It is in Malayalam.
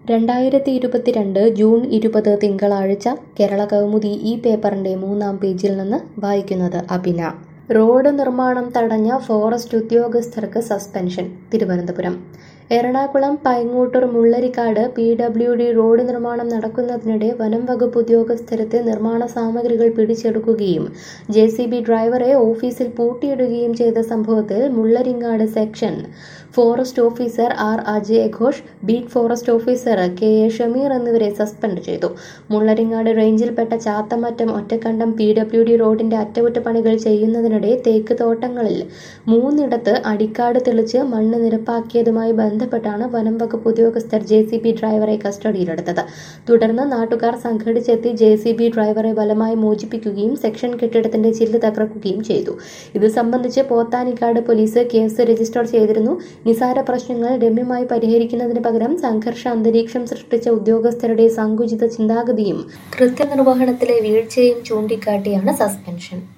രണ്ടായിരത്തി ഇരുപത്തിരണ്ട് ജൂൺ ഇരുപത് തിങ്കളാഴ്ച കേരള കൗമുദി ഈ പേപ്പറിന്റെ മൂന്നാം പേജിൽ നിന്ന് വായിക്കുന്നത് അഭിന റോഡ് നിർമ്മാണം തടഞ്ഞ ഫോറസ്റ്റ് ഉദ്യോഗസ്ഥർക്ക് suspension Thiruvananthapuram Ernakulam Paingottoor Mullarikkad P W D road നിർമ്മാണം നടക്കുന്നതിനിടെ വനം വകുപ്പ് ഉദ്യോഗസ്ഥരത്തെ നിർമ്മാണ സാമഗ്രികൾ പിടിച്ചെടുക്കുകയും ജെ സി ബി ഡ്രൈവറെ ഓഫീസിൽ പൂട്ടിയിടുകയും ചെയ്ത സംഭവത്തിൽ Mullaringad section forest officer R Ajay Ghosh beat forest officer K A Shameer എന്നിവരെ സസ്പെൻഡ് ചെയ്തു മുള്ളരിങ്ങാട് റേഞ്ചിൽപ്പെട്ട Chathamattom Ottakkandam P W D റോഡിന്റെ അറ്റകുറ്റപ്പണികൾ ചെയ്യുന്നതിനിടെ തേക്ക് തോട്ടങ്ങളിൽ മൂന്നിടത്ത് അടിക്കാട് തെളിച്ച് മണ്ണ് നിരപ്പാക്കിയതുമായി ബന്ധപ്പെട്ടാണ് വനം വകുപ്പ് ഉദ്യോഗസ്ഥർ ജെ സി ബി ഡ്രൈവറെ കസ്റ്റഡിയിലെടുത്തത് തുടർന്ന് നാട്ടുകാർ സംഘടിച്ചെത്തി ജെ സി ബി ഡ്രൈവറെ ബലമായി മോചിപ്പിക്കുകയും സെക്ഷൻ കെട്ടിടത്തിന്റെ ചില്ല് തകർക്കുകയും ചെയ്തു ഇത് സംബന്ധിച്ച് പോത്താനിക്കാട് പോലീസ് കേസ് രജിസ്റ്റർ ചെയ്തിരുന്നു നിസാര പ്രശ്നങ്ങൾ രമ്യമായി പരിഹരിക്കുന്നതിന് പകരം സംഘർഷ അന്തരീക്ഷം സൃഷ്ടിച്ച ഉദ്യോഗസ്ഥരുടെ സങ്കുചിത ചിന്താഗതിയും കൃത്യനിർവഹണത്തിലെ വീഴ്ചയും ചൂണ്ടിക്കാട്ടിയാണ് സസ്പെൻഷൻ